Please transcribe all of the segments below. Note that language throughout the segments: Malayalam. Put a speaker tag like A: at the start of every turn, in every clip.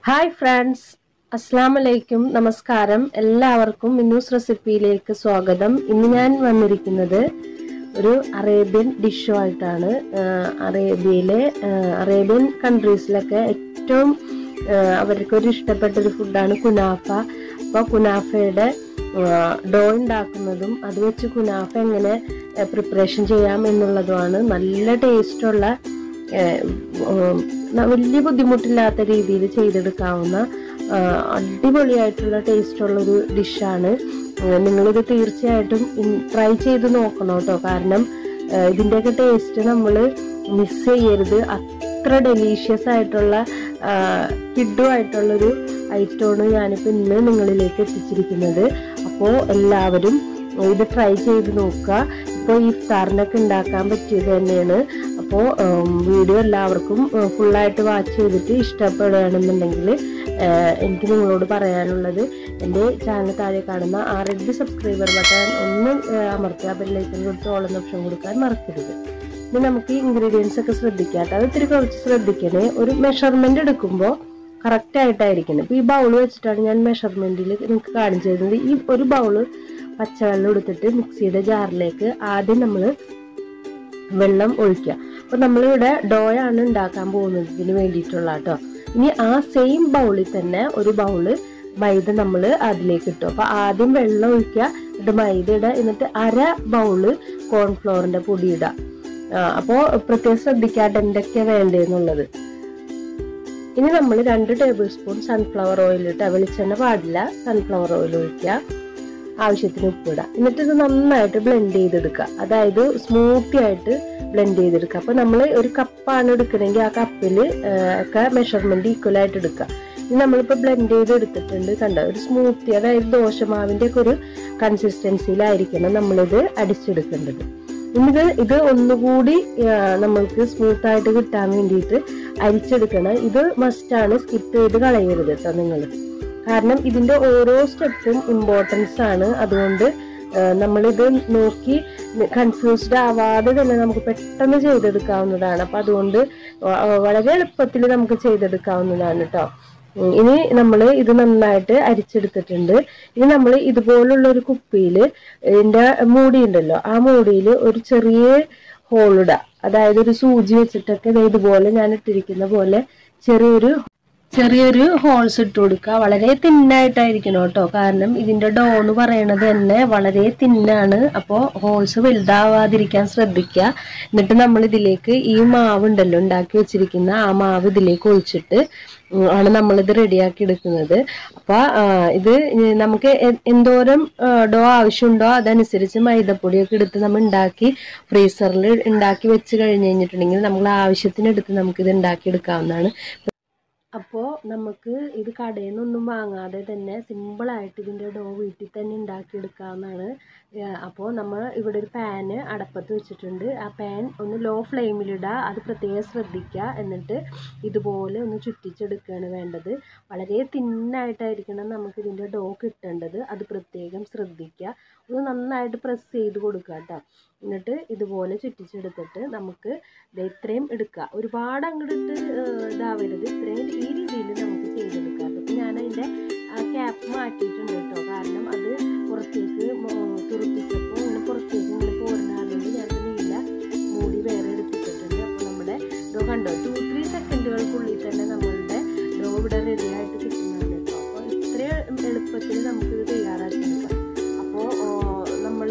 A: ഹായ് ഫ്രണ്ട്സ് അസ്സാം വലൈക്കും നമസ്കാരം എല്ലാവർക്കും മിന്നൂസ് റെസിപ്പിയിലേക്ക് സ്വാഗതം ഇന്ന് ഞാൻ വന്നിരിക്കുന്നത് ഒരു അറേബ്യൻ ഡിഷുമായിട്ടാണ് അറേബ്യയിലെ ആഹ് അറേബ്യൻ കൺട്രീസിലൊക്കെ ഏറ്റവും ആഹ് അവർക്കൊരു ഇഷ്ടപ്പെട്ട ഒരു ഫുഡാണ് കുനാഫ അപ്പോൾ കുനാഫയുടെ ഡോ ഉണ്ടാക്കുന്നതും അത് വെച്ച് കുനാഫ എങ്ങനെ പ്രിപ്പറേഷൻ ചെയ്യാം എന്നുള്ളതുമാണ് നല്ല ടേസ്റ്റുള്ള ഏഹ് ഉം ന- വലിയ ബുദ്ധിമുട്ടില്ലാത്ത രീതിയിൽ ചെയ്തെടുക്കാവുന്ന ആ, അടിപൊളിയായിട്ടുള്ള ടേസ്റ്റുള്ള ഒരു ഡിഷാണ് നിങ്ങളിത് തീർച്ചയായിട്ടും ട്രൈ ചെയ്ത് നോക്കണം കേട്ടോ കാരണം ആ, ഇതിൻ്റെയൊക്കെ ടേസ്റ്റ് നമ്മൾ മിസ് ചെയ്യരുത് അത്ര ഡെലീഷ്യസ് ആയിട്ടുള്ള കിഡുമായിട്ടുള്ളൊരു ഐറ്റമാണ് ഞാനിപ്പോൾ ഇന്ന് നിങ്ങളിലേക്ക് എത്തിച്ചിരിക്കുന്നത് അപ്പോൾ എല്ലാവരും ഇത് ട്രൈ ചെയ്ത് നോക്കുക ഇപ്പോൾ ഈ ഇഫ്താറിനൊക്കെ ഉണ്ടാക്കാൻ പറ്റിയത് തന്നെയാണ് അപ്പോൾ വീഡിയോ എല്ലാവർക്കും ഫുള്ളായിട്ട് വാച്ച് ചെയ്തിട്ട് ഇഷ്ടപ്പെടുകയാണെന്നുണ്ടെങ്കിൽ എനിക്ക് നിങ്ങളോട് പറയാനുള്ളത് എൻ്റെ ചാനൽ താഴെ കാണുന്ന ആ റെഡ് സബ്സ്ക്രൈബർ ബട്ടൺ ഒന്ന് അമർത്തുക ബെല്ലൈക്കൻ കൊടുത്ത് ഓളുന്ന ഓപ്ഷൻ കൊടുക്കാൻ മറക്കരുത് ഇനി നമുക്ക് ഇൻഗ്രീഡിയൻസ് ഒക്കെ ശ്രദ്ധിക്കാം കേട്ടോ അത് ഇത്തിരി കുറച്ച് ശ്രദ്ധിക്കണേ ഒരു മെഷർമെന്റ് എടുക്കുമ്പോൾ കറക്റ്റ് ആയിട്ടായിരിക്കണം ഇപ്പൊ ഈ ബൗൾ വെച്ചിട്ടാണ് ഞാൻ മെഷർമെന്റിൽ നിങ്ങൾക്ക് കാണിച്ചു തരുന്നത് ഈ ഒരു ബൗള് പച്ചവെള്ളം എടുത്തിട്ട് മിക്സിയുടെ ജാറിലേക്ക് ആദ്യം നമ്മൾ വെള്ളം ഒഴിക്കുക അപ്പൊ നമ്മളിവിടെ ഡോയാണ് ഉണ്ടാക്കാൻ പോകുന്നത് ഇതിന് വേണ്ടിയിട്ടുള്ള കേട്ടോ ഇനി ആ സെയിം ബൗളിൽ തന്നെ ഒരു ബൗള് മൈദ നമ്മൾ അതിലേക്ക് ഇട്ടു അപ്പൊ ആദ്യം വെള്ളം ഒഴിക്കുക എന്നിട്ട് മൈദ ഇടുക എന്നിട്ട് അര ബൗള് കോൺഫ്ലോറിന്റെ പൊടി ഇടുക ആ, അപ്പോ പ്രത്യേകം ശ്രദ്ധിക്കാട്ട് എന്തൊക്കെയാ വേണ്ടതെന്നുള്ളത് ഇനി നമ്മൾ രണ്ട് ടേബിൾ സ്പൂൺ സൺഫ്ലവർ ഓയിൽ ഇട്ട് വെളിച്ചെണ്ണ പാടില്ല സൺഫ്ലവർ ഓയിൽ ഒഴിക്കുക ആവശ്യത്തിന് ഉപ്പിടുക എന്നിട്ട് ഇത് നന്നായിട്ട് ബ്ലെൻഡ് ചെയ്തെടുക്കുക അതായത് സ്മൂത്തി ആയിട്ട് ബ്ലെൻഡ് ചെയ്തെടുക്കുക അപ്പൊ നമ്മൾ ഒരു കപ്പാണ് എടുക്കണമെങ്കിൽ ആ കപ്പിൽ ഒക്കെ മെഷർമെന്റ് ഈക്വൽ ആയിട്ട് എടുക്കുക ഇനി നമ്മളിപ്പോൾ ബ്ലെൻഡ് ചെയ്ത് എടുത്തിട്ടുണ്ട് കണ്ടോ ഒരു സ്മൂത്തി അതായത് ദോശമാവിന്റെ ഒക്കെ ഒരു കൺസിസ്റ്റൻസിയിലായിരിക്കണം നമ്മളിത് അടിച്ചെടുക്കേണ്ടത് ഇനിത് ഇത് ഒന്നുകൂടി ആ, നമ്മൾക്ക് സ്മൂത്ത് ആയിട്ട് കിട്ടാൻ വേണ്ടിയിട്ട് അരിച്ചെടുക്കണം ഇത് മസ്റ്റാണ് സ്കിപ്പ് ചെയ്ത് കളയരുത് കേട്ടോ നിങ്ങൾ കാരണം ഇതിന്റെ ഓരോ സ്റ്റെപ്പും ഇമ്പോർട്ടൻസ് ആണ് അതുകൊണ്ട് ആ, നമ്മളിത് നോക്കി കൺഫ്യൂസ്ഡ് ആവാതെ തന്നെ നമുക്ക് പെട്ടെന്ന് ചെയ്തെടുക്കാവുന്നതാണ് അപ്പൊ അതുകൊണ്ട് വ- വളരെ എളുപ്പത്തിൽ നമുക്ക് ചെയ്തെടുക്കാവുന്നതാണ് കേട്ടോ ഉം, ഇനി നമ്മൾ ഇത് നന്നായിട്ട് അരിച്ചെടുത്തിട്ടുണ്ട് ഇനി നമ്മൾ ഇതുപോലുള്ള ഒരു കുപ്പിയിൽ ഇതിന്റെ മൂടി ഉണ്ടല്ലോ ആ മൂടിയിൽ ഒരു ചെറിയ ഹോളിടുക അതായത് ഒരു സൂചി വെച്ചിട്ടൊക്കെ ദേ ഇതുപോലെ ഞാൻ ഇട്ടിരിക്കുന്ന പോലെ ചെറിയൊരു ചെറിയൊരു ഹോൾസ് ഇട്ട് കൊടുക്കുക വളരെ തിന്നായിട്ടായിരിക്കണം കേട്ടോ കാരണം ഇതിന്റെ ഡോ എന്ന് പറയണത് തന്നെ വളരെ തിന്നാണ് അപ്പോൾ ഹോൾസ് വലുതാവാതിരിക്കാൻ ശ്രദ്ധിക്കുക എന്നിട്ട് നമ്മൾ ഇതിലേക്ക് ഈ മാവ് ഉണ്ടല്ലോ ഉണ്ടാക്കി വെച്ചിരിക്കുന്ന ആ മാവ് ഇതിലേക്ക് ഒഴിച്ചിട്ട് ഉം, ആണ് നമ്മളിത് റെഡിയാക്കി എടുക്കുന്നത് അപ്പൊ ആ, ഇത് നമുക്ക് എ- എന്തോരം ഡോ ആവശ്യമുണ്ടോ അതനുസരിച്ച് മൈദപ്പൊടിയൊക്കെ എടുത്ത് നമ്മൾ ഉണ്ടാക്കി ഫ്രീസറിൽ ഉണ്ടാക്കി വെച്ച് കഴിഞ്ഞ് കഴിഞ്ഞിട്ടുണ്ടെങ്കിൽ നമ്മൾ ആവശ്യത്തിന് എടുത്ത് നമുക്കിത് ഉണ്ടാക്കി എടുക്കാവുന്നതാണ് അപ്പോൾ നമുക്ക് ഇത് കടയിൽ നിന്നൊന്നും വാങ്ങാതെ തന്നെ സിമ്പിളായിട്ട് ഇതിൻ്റെ ഡോ വീട്ടിൽ തന്നെ ഉണ്ടാക്കിയെടുക്കാവുന്നതാണ് അപ്പോൾ നമ്മൾ ഇവിടെ ഒരു പാന് അടപ്പത്ത് വെച്ചിട്ടുണ്ട് ആ പാൻ ഒന്ന് ലോ ഫ്ലെയിമിലിടുക അത് പ്രത്യേകം ശ്രദ്ധിക്കുക എന്നിട്ട് ഇതുപോലെ ഒന്ന് ചുറ്റിച്ചെടുക്കുകയാണ് വേണ്ടത് വളരെ തിന്നായിട്ടായിരിക്കണം നമുക്ക് ഇതിൻ്റെ ഡോ കിട്ടേണ്ടത് അത് പ്രത്യേകം ശ്രദ്ധിക്കുക ഒന്ന് നന്നായിട്ട് പ്രസ് ചെയ്ത് കൊടുക്കുക കേട്ടോ എന്നിട്ട് ഇതുപോലെ ചുറ്റിച്ചെടുത്തിട്ട് നമുക്ക് ദേ ഇത്രയും എടുക്കുക ഒരുപാട് അങ്ങോട്ട് ഇതാവരുത് ഇത്രയും ഈ രീതിയിൽ നമുക്ക് ചെയ്തെടുക്കാം അപ്പം ഞാൻ അതിൻ്റെ ക്യാപ്പ് മാറ്റിയിട്ടുണ്ട് കേട്ടോ കാരണം അത് പുറത്തേക്ക് മോ- തുറപ്പിച്ചപ്പോൾ ഇങ്ങനെ പുറത്തേക്ക് ഇങ്ങനെ പോരുന്നതുകൊണ്ട് ഞാൻ നീല മൂടി വേറെ എടുത്തിട്ടുണ്ട് അപ്പോൾ നമ്മുടെ ഡോ കണ്ടോ ടു ത്രീ സെക്കൻഡുകൾക്കുള്ളിൽ തന്നെ നമ്മളുടെ ഡോ ഇവിടെ റെഡി ആയിട്ട് കിട്ടുന്നതാണ് കേട്ടോ അപ്പോൾ ഇത്രയും എളുപ്പത്തിൽ നമുക്കിത് തയ്യാറാക്കിയെടുക്കാം അപ്പോൾ നമ്മൾ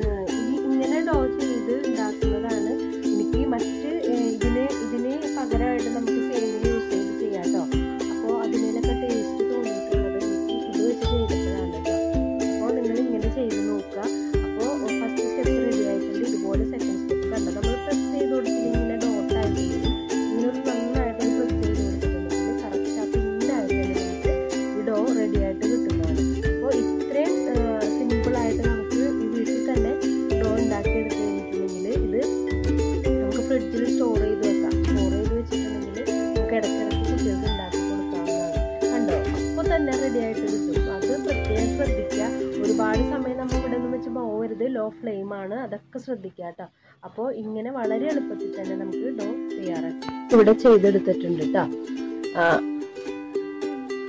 A: ഈ ഇങ്ങനെ ഡോ ചെയ്ത് ഉണ്ടാക്കുന്നതാണ് എനിക്ക് മറ്റ് ഏഹ്, ഇതിന് ഇതിന് പകരമായിട്ട് നമുക്ക് സേമിയ യൂസ് ചെയ്ത് ചെയ്യാം കേട്ടോ അപ്പോൾ അതിനൊക്കെ ടേസ്റ്റ് തോന്നിയിട്ടുള്ളത് എനിക്ക് ഇത് വെച്ച് ചെയ്തപ്പോഴാണ് കേട്ടോ അപ്പോൾ നിങ്ങൾ ഇങ്ങനെ ചെയ്ത് നോക്കുക അപ്പോൾ ഫസ്റ്റ് സ്റ്റെപ്പ് റെഡി ആയിട്ടുണ്ട് ഇതുപോലെ സെക്കൻഡ് സ്റ്റെപ്പ് കണ്ടോ നമ്മൾ പ്രസ് ചെയ്ത് കൊടുത്തില്ലെങ്കിൽ ഇങ്ങനെ ഡോട്ട് ആയിട്ടുണ്ടെങ്കിൽ ഇങ്ങനെ ഒരു നന്നായിട്ട് പ്രസ് ചെയ്ത് കൊടുത്തിട്ടുണ്ടെങ്കിൽ കറക്റ്റ് ആ പിന്നായിട്ട് തന്നെ നമുക്ക് ഈ ഡോ റെഡി ആയിട്ട് കിട്ടുന്നതാണ് അപ്പോൾ ഇത്രയും സിമ്പിളായിട്ട് നമുക്ക് ഈ വീട്ടിൽ തന്നെ ഡോ ഉണ്ടാക്കി എടുത്തു കഴിഞ്ഞിട്ടുണ്ടെങ്കിൽ ഇത് നമുക്ക് ഫ്രിഡ്ജിൽ സ്റ്റോർ ചെയ്ത് വെക്കാം സ്റ്റോർ ചെയ്ത് വെച്ചിട്ടുണ്ടെങ്കിൽ നമുക്ക് ഇടയ്ക്കിടയ്ക്ക് കുട്ടികൾക്ക് ഉണ്ടാക്കി കൊടുക്കാവുന്നതാണ് കണ്ടോ അപ്പോൾ തന്നെ റെഡി ആയിട്ട് കിട്ടും അത് പ്രത്യേകം ശ്രദ്ധിക്കുക ഒരുപാട് സമയം നമ്മൾ ഇവിടെ നിന്ന് വെച്ച് പോവരുത് ലോ ഫ്ലെയിം ആണ് അതൊക്കെ ശ്രദ്ധിക്കുക കേട്ടോ അപ്പോൾ ഇങ്ങനെ വളരെ എളുപ്പത്തിൽ തന്നെ നമുക്ക് ഡോ തയ്യാറാക്കാം ഇവിടെ ചെയ്തെടുത്തിട്ടുണ്ട് കേട്ടോ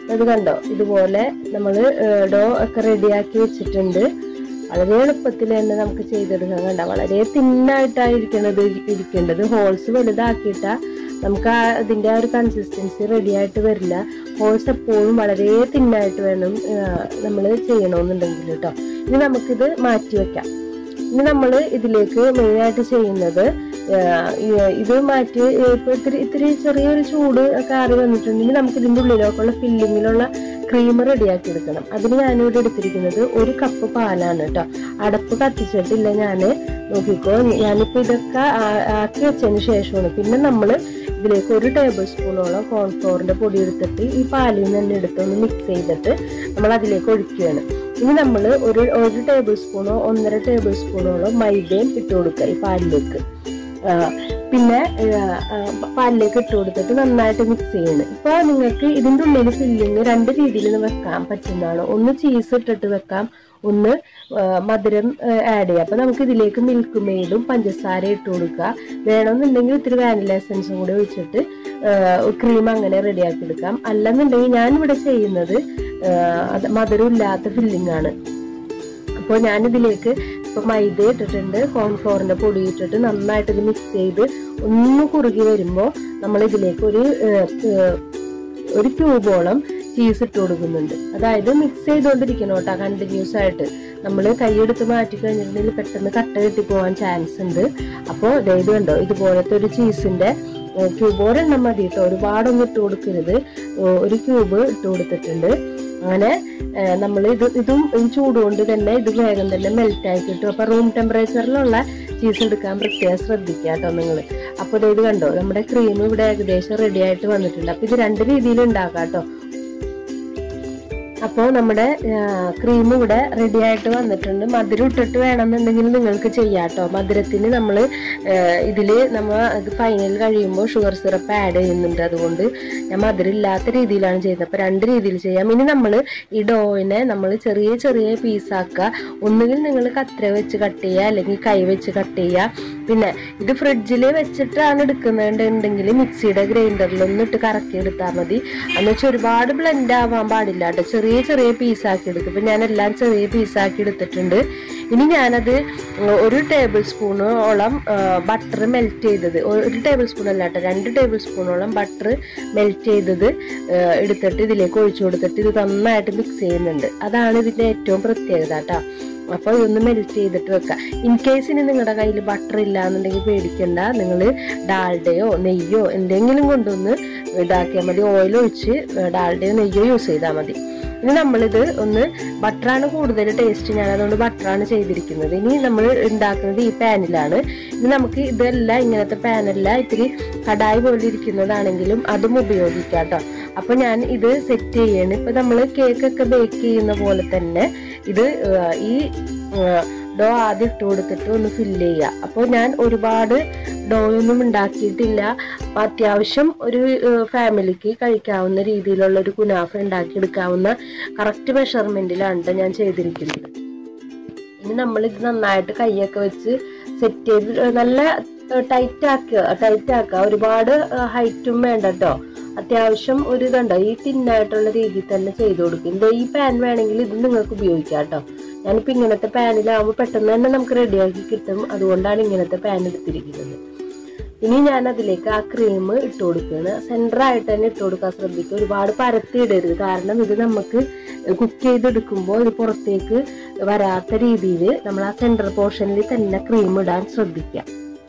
A: അത് കണ്ടോ ഇതുപോലെ നമ്മൾ ഡോ ഒക്കെ റെഡിയാക്കി വെച്ചിട്ടുണ്ട് വളരെ എളുപ്പത്തിൽ തന്നെ നമുക്ക് ചെയ്തെടുക്കാൻ കണ്ട വളരെ തിന്നായിട്ടായിരിക്കണത് ഇരിക്കേണ്ടത് ഹോൾസ് വലുതാക്കിയിട്ടാ നമുക്ക് ആ അതിന്റെ ആ ഒരു കൺസിസ്റ്റൻസി റെഡി ആയിട്ട് വരില്ല ഹോൾസ് എപ്പോഴും വളരെ തിന്നായിട്ട് വേണം നമ്മൾ ചെയ്യണമെന്നുണ്ടെങ്കിൽ കേട്ടോ ഇനി നമുക്കിത് മാറ്റി വെക്കാം ഇനി നമ്മൾ ഇതിലേക്ക് മെയിനായിട്ട് ചെയ്യുന്നത് ആഹ് ഈ- ഇത് മാറ്റി ഇപ്പൊ ഇത്തിരി ഇത്തിരി ചെറിയൊരു ചൂട് ഒക്കെ ആറി വന്നിട്ടുണ്ടെങ്കിൽ നമുക്ക് ഇതിന്റെ ഉള്ളിലേക്കുള്ള ഫില്ലിങ്ങിലുള്ള ക്രീം റെഡിയാക്കി എടുക്കണം അതിന് ഞാനിവിടെ എടുത്തിരിക്കുന്നത് ഒരു കപ്പ് പാലാണ് കേട്ടോ അടപ്പ് കത്തിച്ചിട്ടില്ല ഞാൻ നോക്കിക്കോ ഞാനിപ്പോ ഇതൊക്കെ ആ- ആക്കി വെച്ചതിന് ശേഷമാണ് പിന്നെ നമ്മൾ ഇതിലേക്ക് ഒരു ടേബിൾ സ്പൂണോളം കോൺഫ്ലോറിന്റെ പൊടി എടുത്തിട്ട് ഈ പാലിൽ നിന്ന് തന്നെ എടുത്തൊന്ന് മിക്സ് ചെയ്തിട്ട് നമ്മൾ അതിലേക്ക് ഒഴിക്കുകയാണ് ഇനി നമ്മൾ ഒരു ഒരു ടേബിൾ സ്പൂണോ ഒന്നര ടേബിൾ സ്പൂണോളം മൈദയും ഇട്ട് കൊടുക്കുക ഈ പാലിലേക്ക് ആ, പിന്നെ ആ, ആ, പാലിലേക്ക് ഇട്ട് കൊടുത്തിട്ട് നന്നായിട്ട് മിക്സ് ചെയ്യണം ഇപ്പൊ നിങ്ങൾക്ക് ഇതിന്റെ ഉള്ളിൽ ഫില്ലിങ് രണ്ട് രീതിയിൽ വെക്കാൻ പറ്റുന്നതാണ് ഒന്ന് ചീസ് ഇട്ടിട്ട് വെക്കാം ഒന്ന് ആ, മധുരം ആഡ് ചെയ്യാം അപ്പൊ നമുക്ക് ഇതിലേക്ക് മിൽക്ക് മെയ്ഡും പഞ്ചസാര ഇട്ട് കൊടുക്കുക വേണമെന്നുണ്ടെങ്കിൽ ഇത്തിരി വാനില എസൻസും കൂടി ഒഴിച്ചിട്ട് ക്രീം അങ്ങനെ റെഡിയാക്കി എടുക്കാം അല്ലെന്നുണ്ടെങ്കിൽ ഞാൻ ഇവിടെ ചെയ്യുന്നത് ആ, അത് മധുരം ഇല്ലാത്ത ഫില്ലിംഗ് ആണ് അപ്പോൾ ഞാനിതിലേക്ക് ഇപ്പൊ മൈദ ഇട്ടിട്ടുണ്ട് കോൺഫ്ലോറിന്റെ പൊടി ഇട്ടിട്ട് നന്നായിട്ട് ഇത് മിക്സ് ചെയ്ത് ഒന്ന് കുറുകി വരുമ്പോൾ നമ്മൾ ഇതിലേക്ക് ഒരു ഏഹ്, ഏഹ്, ഒരു ക്യൂബോളം ചീസ് ഇട്ട് കൊടുക്കുന്നുണ്ട് അതായത് മിക്സ് ചെയ്തുകൊണ്ടിരിക്കണം കേട്ടോ കണ്ടിന്യൂസ് ആയിട്ട് നമ്മൾ കൈയെടുത്ത് മാറ്റി കഴിഞ്ഞിട്ടുണ്ടെങ്കിൽ പെട്ടെന്ന് കട്ട കെട്ടി പോകാൻ ചാൻസ് ഉണ്ട് അപ്പോൾ ഇത് കണ്ടോ ഇതുപോലത്തെ ഒരു ചീസിന്റെ ക്യൂബ് ഒരെണ്ണം മതി കേട്ടോ ഒരുപാടൊന്നും ഇട്ട് കൊടുക്കരുത് ഏഹ്, ഒരു ക്യൂബ് ഇട്ട് കൊടുത്തിട്ടുണ്ട് അങ്ങനെ നമ്മൾ ഇത് ഇതും ഈ ചൂടുകൊണ്ട് തന്നെ ഇത് വേഗം തന്നെ മെൽറ്റ് ആയി കിട്ടും അപ്പൊ റൂം ടെമ്പറേച്ചറിലുള്ള ചീസ് എടുക്കാൻ പ്രത്യേകം ശ്രദ്ധിക്കുക കേട്ടോ നിങ്ങൾ അപ്പോൾ ഇത് കണ്ടോ നമ്മുടെ ക്രീം ഇവിടെ ഏകദേശം റെഡി ആയിട്ട് വന്നിട്ടുണ്ട് അപ്പൊ ഇത് രണ്ട് രീതിയിൽ ഉണ്ടാക്കാം കേട്ടോ അപ്പോൾ നമ്മുടെ ക്രീം ഇവിടെ റെഡി ആയിട്ട് വന്നിട്ടുണ്ട് മധുരം ഇട്ടിട്ട് വേണമെന്നുണ്ടെങ്കിൽ നിങ്ങൾക്ക് ചെയ്യാം കേട്ടോ മധുരത്തിന് നമ്മൾ ഇതിൽ നമ്മൾ ഇത് ഫൈനൽ കഴിയുമ്പോൾ ഷുഗർ സിറപ്പ് ആഡ് ചെയ്യുന്നുണ്ട് അതുകൊണ്ട് ഞാൻ മധുരം ഇല്ലാത്ത രീതിയിലാണ് ചെയ്യുന്നത് അപ്പോൾ രണ്ട് രീതിയിൽ ചെയ്യാം ഇനി നമ്മൾ ഈ ഡോയിനെ നമ്മൾ ചെറിയ ചെറിയ പീസാക്കുക ഒന്നുകിൽ നിങ്ങൾ കത്ര വെച്ച് കട്ട് ചെയ്യുക അല്ലെങ്കിൽ കൈ വെച്ച് കട്ട് ചെയ്യുക പിന്നെ ഇത് ഫ്രിഡ്ജിൽ വെച്ചിട്ടാണ് എടുക്കുന്നുണ്ടെങ്കിൽ മിക്സിയുടെ ഗ്രൈൻഡറിൽ ഒന്ന് ഇട്ട് കറക്കി എടുത്താൽ മതി എന്ന് വെച്ചാൽ ഒരുപാട് ബ്ലെൻഡ് ആവാൻ പാടില്ല കേട്ടോ ചെറിയ ചെറിയ പീസാക്കി എടുക്കും ഇപ്പം ഞാൻ എല്ലാം ചെറിയ പീസാക്കി എടുത്തിട്ടുണ്ട് ഇനി ഞാനത് ഒരു ടേബിൾ സ്പൂണോളം ബട്ടർ മെൽറ്റ് ചെയ്തത് ഒരു ടേബിൾ സ്പൂൺ അല്ല കേട്ടോ രണ്ട് ടേബിൾ സ്പൂണോളം ബട്ടർ മെൽറ്റ് ചെയ്തത് ആ, എടുത്തിട്ട് ഇതിലേക്ക് ഒഴിച്ചു കൊടുത്തിട്ട് ഇത് നന്നായിട്ട് മിക്സ് ചെയ്യുന്നുണ്ട് അതാണ് ഇതിന്റെ ഏറ്റവും പ്രത്യേകത കേട്ടോ അപ്പോൾ ഇതൊന്ന് മെൽറ്റ് ചെയ്തിട്ട് വെക്കാം ഇൻ കേസ് ഇനി നിങ്ങളുടെ കയ്യിൽ ബട്ടർ ഇല്ല എന്നുണ്ടെങ്കിൽ പേടിക്കണ്ട നിങ്ങൾ ഡാൽഡയോ നെയ്യോ എന്തെങ്കിലും കൊണ്ടൊന്ന് ഇതാക്കിയാൽ മതി ഓയിൽ ഒഴിച്ച് ഡാൽഡയോ നെയ്യോ യൂസ് ചെയ്താൽ മതി ഇനി നമ്മളിത് ഒന്ന് ബട്ടറാണ് കൂടുതൽ ടേസ്റ്റ് ഞാൻ അതുകൊണ്ട് ബട്ടറാണ് ചെയ്തിരിക്കുന്നത് ഇനി നമ്മൾ ഉണ്ടാക്കുന്നത് ഈ പാനിലാണ് ഇനി നമുക്ക് ഇതെല്ലാം ഇങ്ങനത്തെ പാനല്ല ഇത്തിരി കടായി പോലെ ഇരിക്കുന്നതാണെങ്കിലും അതും ഉപയോഗിക്കാം കേട്ടോ അപ്പൊ ഞാൻ ഇത് സെറ്റ് ചെയ്യാണ് ഇപ്പൊ നമ്മൾ കേക്കൊക്കെ ബേക്ക് ചെയ്യുന്ന പോലെ തന്നെ ഇത് ആ, ഈ ഡോ ആദ്യം ഇട്ട് കൊടുത്തിട്ട് ഒന്ന് ഫില്ല് ചെയ്യുക അപ്പോൾ ഞാൻ ഒരുപാട് ഡോ ഒന്നും ഉണ്ടാക്കിയിട്ടില്ല അപ്പൊ അത്യാവശ്യം ഒരു ഫാമിലിക്ക് കഴിക്കാവുന്ന രീതിയിലുള്ള ഒരു കുനാഫ ഉണ്ടാക്കിയെടുക്കാവുന്ന കറക്റ്റ് മെഷർമെന്റിലാണ് ട്ടോ ഞാൻ ചെയ്തിരിക്കുന്നത് ഇനി നമ്മൾ ഇത് നന്നായിട്ട് കൈയൊക്കെ വെച്ച് സെറ്റ് ചെയ്ത് നല്ല ടൈറ്റ് ആക്കുക ടൈറ്റ് ആക്കുക ഒരുപാട് ഹൈറ്റും വേണ്ട കേട്ടോ അത്യാവശ്യം ഒരു ഇതുണ്ടോ ഈ തിന്നായിട്ടുള്ള രീതിയിൽ തന്നെ ചെയ്ത് കൊടുക്കും ഇത് ഈ പാൻ വേണമെങ്കിൽ ഇത് നിങ്ങൾക്ക് ഉപയോഗിക്കാം കേട്ടോ ഞാനിപ്പോൾ ഇങ്ങനത്തെ പാനിലാവുമ്പോൾ പെട്ടെന്ന് തന്നെ നമുക്ക് റെഡിയാക്കി കിട്ടും അതുകൊണ്ടാണ് ഇങ്ങനത്തെ പാൻ എടുത്തിരിക്കുന്നത് ഇനി ഞാൻ അതിലേക്ക് ആ ക്രീം ഇട്ട് കൊടുക്കുകയാണ് സെൻറ്റർ ആയിട്ട് തന്നെ ഇട്ട് കൊടുക്കാൻ ശ്രദ്ധിക്കുക ഒരുപാട് പരത്തി ഇടരുത് കാരണം ഇത് നമുക്ക് കുക്ക് ചെയ്തെടുക്കുമ്പോൾ ഇത് പുറത്തേക്ക് വരാത്ത രീതിയിൽ നമ്മൾ ആ സെൻറ്റർ പോർഷനിൽ തന്നെ ക്രീം ഇടാൻ ശ്രദ്ധിക്കുക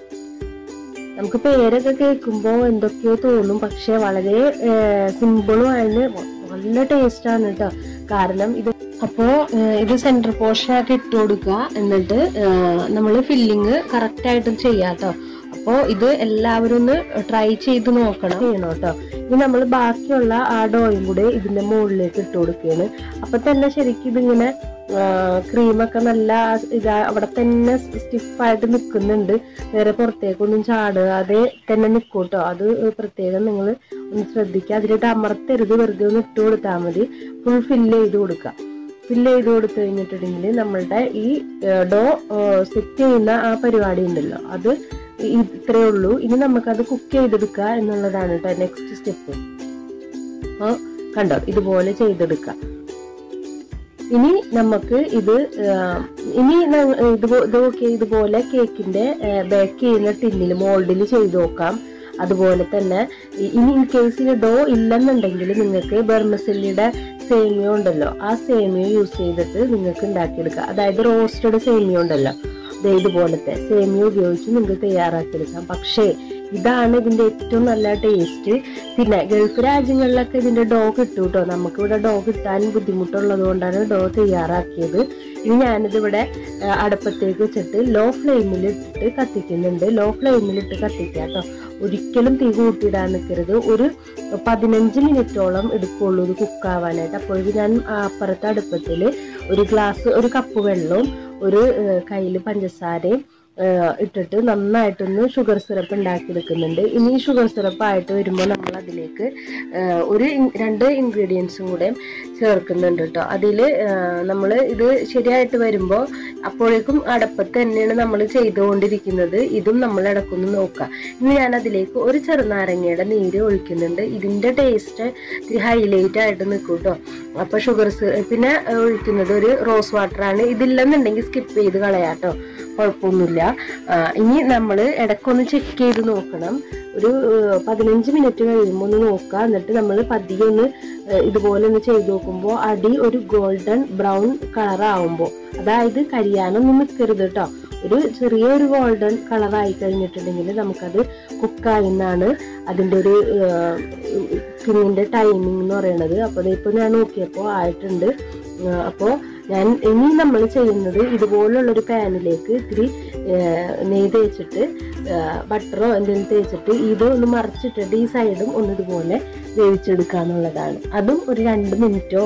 A: നമുക്ക് പേരൊക്കെ കേൾക്കുമ്പോൾ എന്തൊക്കെയോ തോന്നും പക്ഷെ വളരെ സിമ്പിളും ആണ് നല്ല ടേസ്റ്റ് ആണ് കേട്ടോ കാരണം ഇത് അപ്പോ ഏഹ്, ഇത് സെന്റർ പോർഷൻ ആക്കി ഇട്ട് കൊടുക്കുക എന്നിട്ട് നമ്മൾ ഫില്ലിങ് കറക്റ്റ് ആയിട്ട് ചെയ്യാം കേട്ടോ അപ്പോ ഇത് എല്ലാവരും ഒന്ന് ട്രൈ ചെയ്ത് നോക്കണം ചെയ്യണം കേട്ടോ ഇനി നമ്മൾ ബാക്കിയുള്ള ആ ഡോയും കൂടെ ഇതിന്റെ മുകളിലേക്ക് ഇട്ട് കൊടുക്കുകയാണ് അപ്പൊ തന്നെ ശരിക്കും ഇതിങ്ങനെ ക്രീമൊക്കെ നല്ല ഇതാ അവിടെ തന്നെ സ്റ്റിഫായിട്ട് നിൽക്കുന്നുണ്ട് വേറെ പുറത്തേക്കൊന്നും ചാടാതെ തന്നെ നിൽക്കും കേട്ടോ അത് പ്രത്യേകം നിങ്ങൾ ഒന്ന് ശ്രദ്ധിക്കുക അതിലിട്ട് അമർത്തരുത് വെറുതെ ഒന്ന് ഇട്ട് കൊടുത്താൽ മതി ഫുൾ ഫില്ല് ചെയ്ത് കൊടുക്കുക ഫില്ല് ചെയ്ത് കൊടുത്തു കഴിഞ്ഞിട്ടുണ്ടെങ്കിൽ നമ്മളുടെ ഈ ഡോ സെറ്റ് ചെയ്യുന്ന ആ പരിപാടി ഉണ്ടല്ലോ അത് ഇ- ഇത്രയേ ഉള്ളൂ ഇനി നമുക്കത് കുക്ക് ചെയ്തെടുക്കുക എന്നുള്ളതാണ് കേട്ടോ നെക്സ്റ്റ് സ്റ്റെപ്പ് അപ്പോൾ കണ്ടോ ഇതുപോലെ ചെയ്തെടുക്കാം ഇനി നമുക്ക് ഇത് ആ, ഇനി ന- ഇത് പോ- ഇത് നോക്കി ഇതുപോലെ കേക്കിന്റെ ബേക്ക് ചെയ്യുന്ന ടിന്നിൽ മോൾഡിൽ ചെയ്ത് നോക്കാം അതുപോലെ തന്നെ ഇ- ഇനി ഇൻ കേസിൽ ഡോ ഇല്ലെന്നുണ്ടെങ്കിൽ നിങ്ങൾക്ക് ബെർമസെല്ലിയുടെ സേമിയ ഉണ്ടല്ലോ ആ സേമിയ യൂസ് ചെയ്തിട്ട് നിങ്ങൾക്ക് ഉണ്ടാക്കിയെടുക്കാം അതായത് റോസ്റ്റഡ് സേമിയ ഉണ്ടല്ലോ ദേ ഇതുപോലത്തെ സേമിയ ഉപയോഗിച്ച് നിങ്ങൾക്ക് തയ്യാറാക്കിയെടുക്കാം പക്ഷേ ഇതാണ് ഇതിന്റെ ഏറ്റവും നല്ല ടേസ്റ്റ് പിന്നെ ഗൾഫ് രാജ്യങ്ങളിലൊക്കെ ഇതിന്റെ ഡോ കിട്ടും കേട്ടോ നമുക്ക് ഇവിടെ ഡോ കിട്ടാൻ ബുദ്ധിമുട്ടുള്ളത് കൊണ്ടാണ് ഡോ തയ്യാറാക്കിയത് ഇനി ഞാനിത് ഇവിടെ ആ, അടുപ്പത്തേക്ക് വെച്ചിട്ട് ലോ ഫ്ലെയിമിൽ ഇട്ടിട്ട് കത്തിക്കുന്നുണ്ട് ലോ ഫ്ലെയിമിൽ ഇട്ട് കത്തിക്കുക കേട്ടോ ഒരിക്കലും തീ കൂട്ടിയിടാൻ നിൽക്കരുത് ഒരു പതിനഞ്ച് മിനിറ്റോളം എടുക്കുള്ളൂ ഇത് കുക്കാവാനായിട്ട് അപ്പോഴേക്കും ഞാൻ ആ അപ്പുറത്തെ അടുപ്പത്തിൽ ഒരു ഗ്ലാസ് ഒരു കപ്പ് വെള്ളവും ഒരു കയ്യിൽ പഞ്ചസാരയും ഏഹ് ഇട്ടിട്ട് നന്നായിട്ടൊന്ന് ഷുഗർ സിറപ്പ് ഉണ്ടാക്കിയെടുക്കുന്നുണ്ട് ഇനി ഈ ഷുഗർ സിറപ്പ് ആയിട്ട് വരുമ്പോൾ നമ്മൾ അതിലേക്ക് ഏഹ് ഒരു ഇൻ- രണ്ട് ഇൻഗ്രീഡിയൻസും കൂടെ ചേർക്കുന്നുണ്ട് കേട്ടോ അതിൽ നമ്മൾ ഇത് ശരിയായിട്ട് വരുമ്പോൾ അപ്പോഴേക്കും അടപ്പത്ത് തന്നെയാണ് നമ്മൾ ചെയ്തുകൊണ്ടിരിക്കുന്നത് ഇതും നമ്മൾ ഇടക്കൊന്ന് നോക്കാം ഇനി ഞാൻ അതിലേക്ക് ഒരു ചെറുനാരങ്ങയുടെ നീര് ഒഴിക്കുന്നുണ്ട് ഇതിന്റെ ടേസ്റ്റ് ഇത്തിരി ഹൈലൈറ്റ് ആയിട്ട് നിൽക്കും കേട്ടോ അപ്പൊ ഷുഗർ പിന്നെ ഏഹ് ഒഴിക്കുന്നത് ഒരു റോസ് വാട്ടർ ആണ് ഇതില്ലെന്നുണ്ടെങ്കിൽ സ്കിപ്പ് ചെയ്ത് കളയാട്ടോ കുഴപ്പമൊന്നുമില്ല ആ, ഇനി നമ്മൾ ഇടയ്ക്കൊന്ന് ചെക്ക് ചെയ്ത് നോക്കണം ഒരു ഏഹ്, പതിനഞ്ച് മിനിറ്റ് കഴിയുമ്പോൾ ഒന്ന് നോക്കുക എന്നിട്ട് നമ്മൾ പതിയെ ഒന്ന് ഏഹ്, ഇതുപോലെ ഒന്ന് ചെയ്ത് നോക്കുമ്പോൾ അടി ഒരു ഗോൾഡൻ ബ്രൗൺ കളർ ആവുമ്പോൾ അതായത് കരിയാനൊന്നും നിൽക്കരുത് കേട്ടോ ഒരു ചെറിയൊരു ഗോൾഡൻ കളർ ആയി കഴിഞ്ഞിട്ടുണ്ടെങ്കിൽ നമുക്കത് കുക്കായി എന്നാണ് അതിൻ്റെ ഒരു കുക്കിങ്ങിൻ്റെ ടൈമിംഗ് എന്ന് പറയുന്നത് അപ്പോൾ ഇതിപ്പോൾ ഞാൻ നോക്കിയപ്പോൾ ആയിട്ടുണ്ട് അപ്പോൾ ഞാൻ ഇനി നമ്മൾ ചെയ്യുന്നത് ഇതുപോലുള്ളൊരു പാനിലേക്ക് ഇത്തിരി ഏഹ്, നെയ്യ് തേച്ചിട്ട് ബട്ടറോ എന്തെങ്കിലും തേച്ചിട്ട് ഇത് ഒന്ന് മറിച്ചിട്ടിട്ട് ഈ സൈഡും ഒന്ന് ഇതുപോലെ വേവിച്ചെടുക്കുക എന്നുള്ളതാണ് അതും ഒരു രണ്ട് മിനിറ്റോ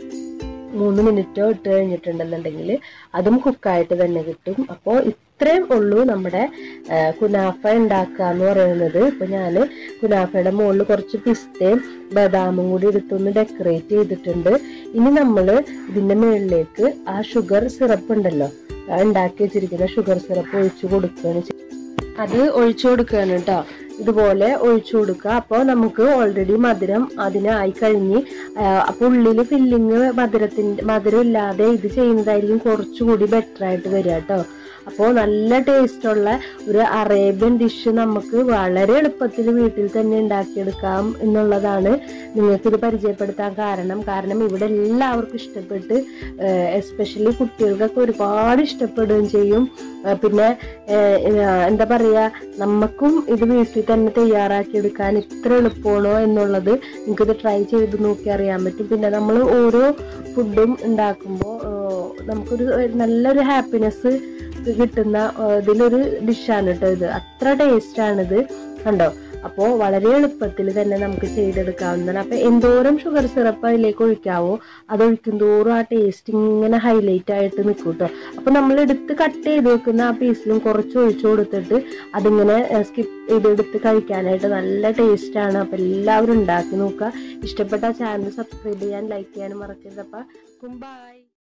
A: മൂന്ന് മിനിറ്റോ ഇട്ട് കഴിഞ്ഞിട്ടുണ്ടെന്നുണ്ടെങ്കിൽ അതും കുക്കായിട്ട് തന്നെ കിട്ടും അപ്പോൾ ഇത്രയും ഉള്ളൂ നമ്മുടെ ആ, കുനാഫ ഉണ്ടാക്കുക എന്ന് പറയുന്നത് ഇപ്പൊ ഞാൻ കുനാഫയുടെ മുകളിൽ കുറച്ച് പിസ്തയും ബദാമും കൂടി എടുത്തൊന്ന് ഡെക്കറേറ്റ് ചെയ്തിട്ടുണ്ട് ഇനി നമ്മൾ ഇതിന്റെ മുകളിലേക്ക് ആ ഷുഗർ സിറപ്പ് ഉണ്ടല്ലോ ആ ഉണ്ടാക്കി വെച്ചിരിക്കുന്ന ഷുഗർ സിറപ്പ് ഒഴിച്ചു കൊടുക്കുകയാണ് ചെയ്യുന്നത്. അത് ഒഴിച്ചു കൊടുക്കുകയാണ് കേട്ടോ ഇതുപോലെ ഒഴിച്ചു കൊടുക്കുക അപ്പോൾ നമുക്ക് ഓൾറെഡി മധുരം അതിനായി കഴിഞ്ഞ് അപ്പോൾ ഉള്ളിൽ ഫില്ലിങ് മധുരത്തിന്റെ മധുരം ഇല്ലാതെ ഇത് ചെയ്യുന്നതായിരിക്കും കുറച്ചുകൂടി ബെറ്റർ ആയിട്ട് വരിക കേട്ടോ അപ്പോൾ നല്ല ടേസ്റ്റുള്ള ഒരു അറേബ്യൻ ഡിഷ് നമുക്ക് വളരെ എളുപ്പത്തിൽ വീട്ടിൽ തന്നെ ഉണ്ടാക്കിയെടുക്കാം എന്നുള്ളതാണ് നിങ്ങൾക്ക് ഇത് പരിചയപ്പെടുത്താൻ കാരണം കാരണം ഇവിടെ എല്ലാവർക്കും ഇഷ്ടപ്പെട്ട് എസ്പെഷ്യലി കുട്ടികൾക്കൊക്കെ ഒരുപാട് ഇഷ്ടപ്പെടുകയും ചെയ്യും ആ, പിന്നെ ഏഹ്, ഏഹ്, എന്താ പറയാ നമുക്കും ഇത് വീട്ടിൽ തന്നെ തയ്യാറാക്കിയെടുക്കാൻ ഇത്ര എളുപ്പമാണോ എന്നുള്ളത് നിങ്ങൾക്കിത് ട്രൈ ചെയ്ത് നോക്കി അറിയാൻ പറ്റും പിന്നെ നമ്മൾ ഓരോ ഫുഡും ഉണ്ടാക്കുമ്പോൾ നമുക്കൊരു നല്ലൊരു ഹാപ്പിനെസ് കിട്ടുന്ന ആ, ഇതിലൊരു ഡിഷാണ് കേട്ടോ ഇത് അത്ര ടേസ്റ്റ് ആണിത് കണ്ടോ അപ്പോൾ വളരെ എളുപ്പത്തിൽ തന്നെ നമുക്ക് ചെയ്തെടുക്കാവുന്നതാണ് അപ്പോൾ എന്തോരം ഷുഗർ സിറപ്പ് അതിലേക്ക് ഒഴിക്കാവോ അത് ഒഴിക്കും തോറും ആ ടേസ്റ്റ് ഇങ്ങനെ ഹൈലൈറ്റ് ആയിട്ട് നിൽക്കും കേട്ടോ അപ്പോൾ നമ്മൾ എടുത്ത് കട്ട് ചെയ്ത് വെക്കുന്ന ആ പീസിലും കുറച്ച് ഒഴിച്ചു കൊടുത്തിട്ട് അതിങ്ങനെ സ്കിപ്പ് ചെയ്തെടുത്ത് കഴിക്കാനായിട്ട് നല്ല ടേസ്റ്റ് ആണ് അപ്പോൾ എല്ലാവരും ഉണ്ടാക്കി നോക്കുക ഇഷ്ടപ്പെട്ട ചാനൽ സബ്സ്ക്രൈബ് ചെയ്യാൻ ലൈക്ക് ചെയ്യാനും മറക്കരുത് അപ്പം ബൈ